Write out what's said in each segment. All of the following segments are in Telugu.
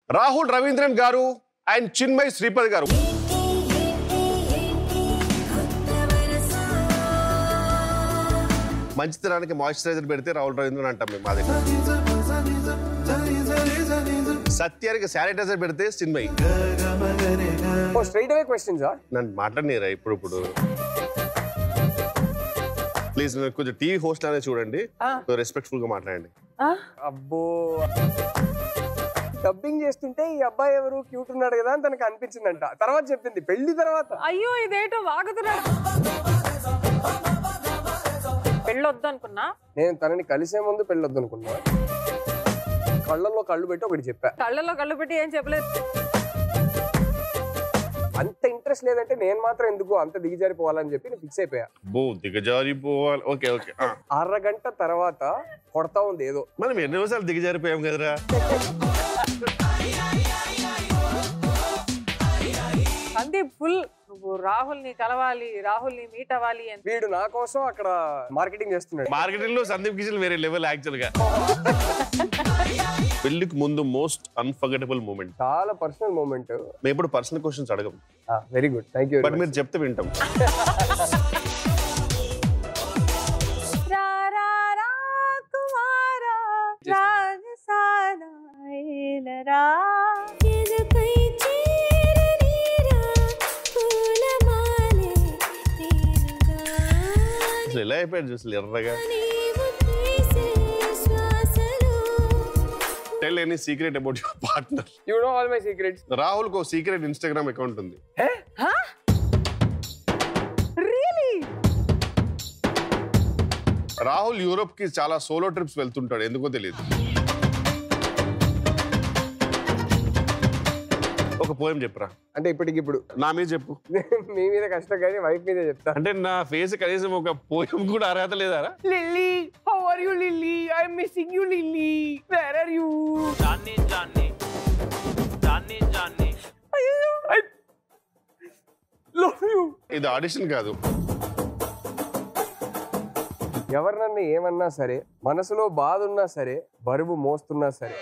రాహుల్ రవీంద్రన్ గారు అండ్ చిన్మయ్ శ్రీపతి గారు మంచితనానికి మాయిశ్చరైజర్ పెడితే రాహుల్ రవీంద్రన్ అంటాం మేము మా దగ్గర సత్యానికి శానిటైజర్ పెడితే చిన్మయ్ ఓ స్ట్రైట్ అవే క్వశ్చన్స్ నన్ను మాట్లాడినరా ఇప్పుడు ఇప్పుడు ప్లీజ్ నేను కొంచెం టీవీ హోస్ట్ అనేది చూడండి రెస్పెక్ట్ఫుల్ గా మాట్లాడండి అబ్బో డబ్బింగ్ చేస్తుంటే ఈ అబ్బాయి ఎవరు క్యూట్ ఉన్నాడు కదా అని తనకు అనిపించిందంట తర్వాత చెప్పింది పెళ్లి తర్వాత అయ్యో ఇదేటో వాగుతున్నాడు పెళ్ళొద్దు అనుకున్నా నేను తనని కలిసే ముందు పెళ్ళొద్దు అనుకున్నా కళ్ళల్లో కళ్ళు పెట్టి ఒకటి చెప్పా కళ్ళలో కళ్ళు పెట్టి ఏం చెప్పలేదు అంత ఇంట్రెస్ట్ లేదంటే నేను మాత్రం ఎందుకు అంత దిగజారిపోవాలని చెప్పి నేను ఫిక్స్ అయిపోయా బో దిగజారిపోవాలి ఓకే ఓకే అరగంట తర్వాత కొడతా ఉంది ఏదో మనం ఎన్ని రోజులు దిగజారిపోయాం కదరా సందీప్ ఫుల్ నువ్వు రాహుల్ ని కలవాలి రాహుల్ ని మీట్ అవ్వాలి అని వీడు నా కోసం అక్కడ మార్కెటింగ్ చేస్తున్నాడు మార్కెటింగ్ లో సందీప్ కిషన్ వేరే లెవెల్ యాక్చువల్ గా పెళ్లికి ముందు మోస్ట్ అన్ఫర్గెటబుల్ మూమెంట్ చాలా పర్సనల్ మూమెంట్ మేము ఎప్పుడు పర్సనల్ క్వశ్చన్స్ అడగం very good thank you but మీరు చెప్తే వింటాం రా రా రా కుమారా రాజసానా ఏలరా. ఎదపై చేరనీరా పూలమాలే నేనుగా అసలు ఎలా అయిపోయాడు చూసి ఎర్రగా నీవు తీసే శ్వాసలో tell any secret about your partner you know all my secrets Rahul కో సీక్రెట్ ఇన్స్టాగ్రామ్ అకౌంట్ ఉంది Really? రాహుల్ యూరోప్ కి చాలా సోలో ట్రిప్స్ వెళ్తుంటాడు ఎందుకో తెలియదు ఒక పోయం చెప్పురా అంటే ఇప్పటికి ఇప్పుడు నా మీద చెప్పు మీ మీద కష్టం కానీ వైఫ్ మీదే చెప్తా అంటే నా ఫేస్ కనీసం ఒక పోయం కూడా అర్హత లేదారా Lilly how are you Lilly I am missing you Lilly where are you Johnny, Johnny, Johnny, Johnny. I love you ఇది ఆడిషన్ కాదు ఎవరు నన్ను ఏమన్నా సరే మనసులో బాధ ఉన్నా సరే బరువు మోస్తున్నా సరే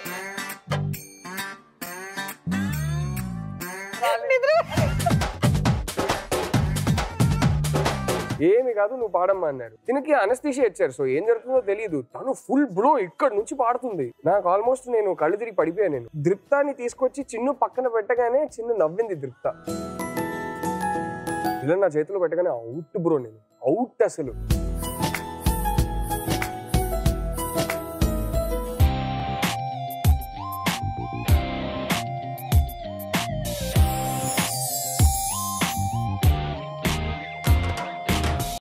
ఏమి కాదు నువ్వు పాడమ్మా అన్నారు దీనికి అనస్థిషియా ఇచ్చారు సో ఏం జరుగుతుందో తెలియదు తను ఫుల్ బ్లో ఇక్కడ నుంచి పాడుతుంది నాకు ఆల్మోస్ట్ నేను కళ్ళు తిరిగి పడిపోయాను నేను దృప్తాన్ని తీసుకొచ్చి చిన్ను పక్కన పెట్టగానే చిన్ను నవ్వింది దృప్త ఇలా నా చేతిలో పెట్టగానే అవుట్ బ్రో నేను అవుట్ అసలు